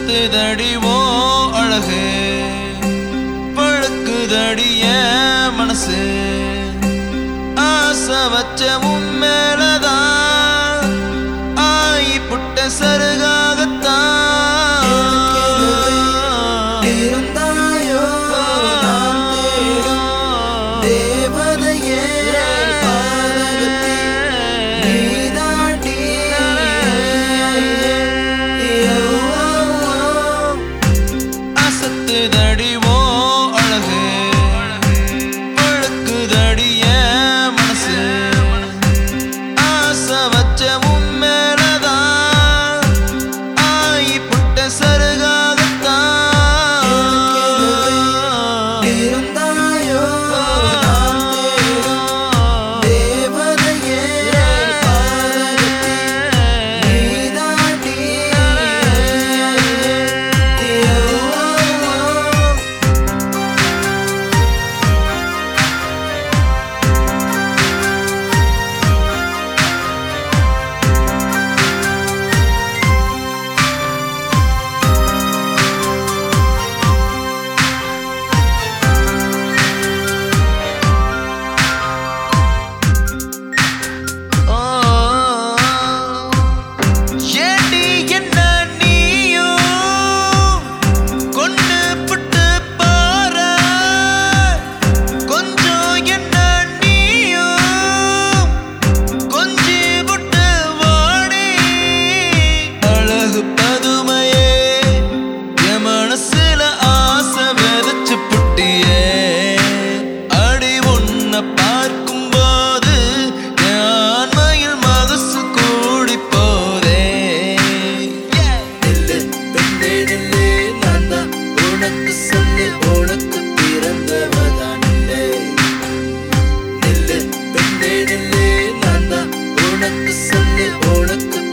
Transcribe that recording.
அசத்துதடி ஓ அழகு பழுக்குதடிய மனசு ஆசை வச்ச உன் மேலதான் ஆயி புட்ட சருகாகத்தான் இருந்தாயோ நான் தேடும் தேவதையே பாதகத்தில் நீதாண்டி அசத்துதடி ஓ அழகு பழுக்குதடிய மனசு ஆசை வச்ச உன் மேலதான் ஆயி புட்ட சருகாகத்தான் இருந்தாயோ நான் தேடும் தேவதையே பாதகத்தில் நீதாண்டி ஓ, ஏண்டி என்ன நீயும் கொண்டு புட்டு பாரு கொஞ்சம் என்ன நீயும் கொஞ்சி புட்டு வாடி அழகு பதுமையே என் மனசுல ஆசை விதைச்சு புட்டியே அடி உன்னை பார்க்கும்போது என் ஆன்மையில் மகசு கூடி போதே நில்லு பெண்ணே நில்லு நான் தான் உனக்கு சொல்லி உனக்கு பிறந்தவதான் நில்லு நில்லு பெண்ணே நில்லு நான் தான் உனக்கு சொல்லி உனக்கு